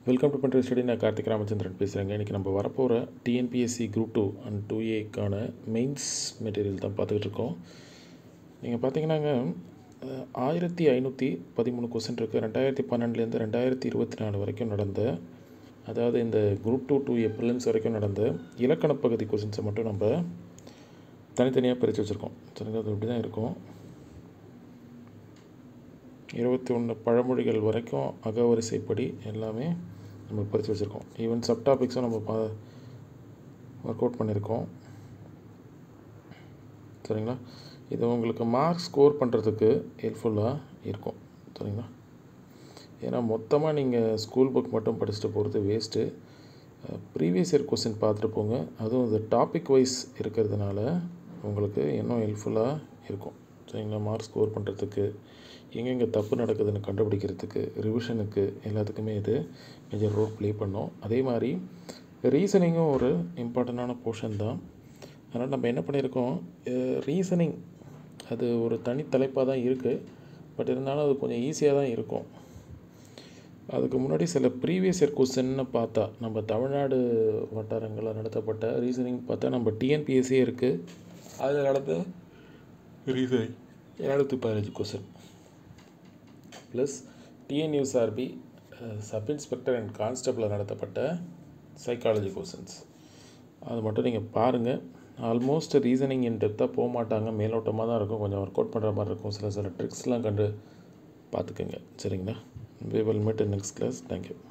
welcome to பண்ற study நான் கார்த்திக் ராமச்சந்திரன் பேசுகிறேங்க இன்றைக்கி நம்ம வரப்போகிற TNPSC group two and two ஏக்கான மெயின்ஸ் மெட்டீரியல் தான் பார்த்துக்கிட்டு இருக்கோம் நீங்கள் பார்த்தீங்கன்னாங்க அஹ், ஆயிரத்தி ஐநூற்றி பதிமூணு கொஸ்டின் இருக்குது ரெண்டாயிரத்தி பன்னெண்டுலேருந்து ரெண்டாயிரத்தி இருபத்தி நாலு வரைக்கும் நடந்த அதாவது இந்த group two two A prelims வரைக்கும் நடந்த இலக்கண பகுதி கொஸ்டின்ஸை மட்டும் நம்ம தனித்தனியாக பிரித்து வச்சுருக்கோம் சரிங்களா அது இப்படி தான் இருக்கும் இருபத்தி ஒன்று பழமொழிகள் வரைக்கும் அகவரிசைப்படி எல்லாமே நம்ம பிரித்து வச்சுருக்கோம் ஈவன் சப்டாபிக்ஸும் நம்ம பா ஒர்க் அவுட் பண்ணியிருக்கோம் சரிங்களா இது உங்களுக்கு மார்க் ஸ்கோர் பண்ணுறதுக்கு ஹெல்ப்ஃபுல்லாக இருக்கும் சரிங்களா ஏன்னா மொத்தமாக நீங்கள் ஸ்கூல் புக் மட்டும் படிச்சுட்டு போகிறது வேஸ்ட்டு ப்ரீவியஸ் இயர் கொஸ்டின் பார்த்துட்டு போங்க அதுவும் இது டாபிக் வைஸ் இருக்கிறதுனால உங்களுக்கு இன்னும் ஹெல்ப்ஃபுல்லாக இருக்கும் சரிங்களா மார்க் ஸ்கோர் பண்ணுறதுக்கு எங்கெங்கே தப்பு நடக்குதுன்னு கண்டுபிடிக்கிறதுக்கு ரிவிஷனுக்கு எல்லாத்துக்குமே இது மேஜர் ரோல் ப்ளே பண்ணும் அதே மாதிரி ரீசனிங்கும் ஒரு இம்பார்ட்டண்டான போர்ஷன் தான் அதனால் நம்ம என்ன பண்ணியிருக்கோம் ரீசனிங் அது ஒரு தனி தலைப்பாக தான் இருக்குது பட் இருந்தாலும் அது கொஞ்சம் ஈஸியாக தான் இருக்கும் அதுக்கு முன்னாடி சில ப்ரீவியஸ் இயர் கொஸ்டின்னு பார்த்தா நம்ம தமிழ்நாடு வட்டாரங்களில் நடத்தப்பட்ட ரீசனிங் பார்த்தா நம்ம டிஎன்பிஎஸ்சியே இருக்குது அதில் நடந்த ரீசனிங் இரநூத்தி பதினஞ்சு question plus TNUSRB sub inspector and கான்ஸ்டபிளில் நடத்தப்பட்ட சைக்காலஜி கொஸ்டின்ஸ் அது மட்டும் நீங்கள் பாருங்கள் ஆல்மோஸ்ட் ரீசனிங் இன் டெப்த்தாக போக மாட்டாங்க மேலோட்டமாக தான் இருக்கும் கொஞ்சம் ஒர்க் அவுட் பண்ணுற மாதிரி இருக்கும் சில சில ட்ரிக்ஸ்லாம் கண்டு பார்த்துக்கோங்க சரிங்களா we will meet in next class thank you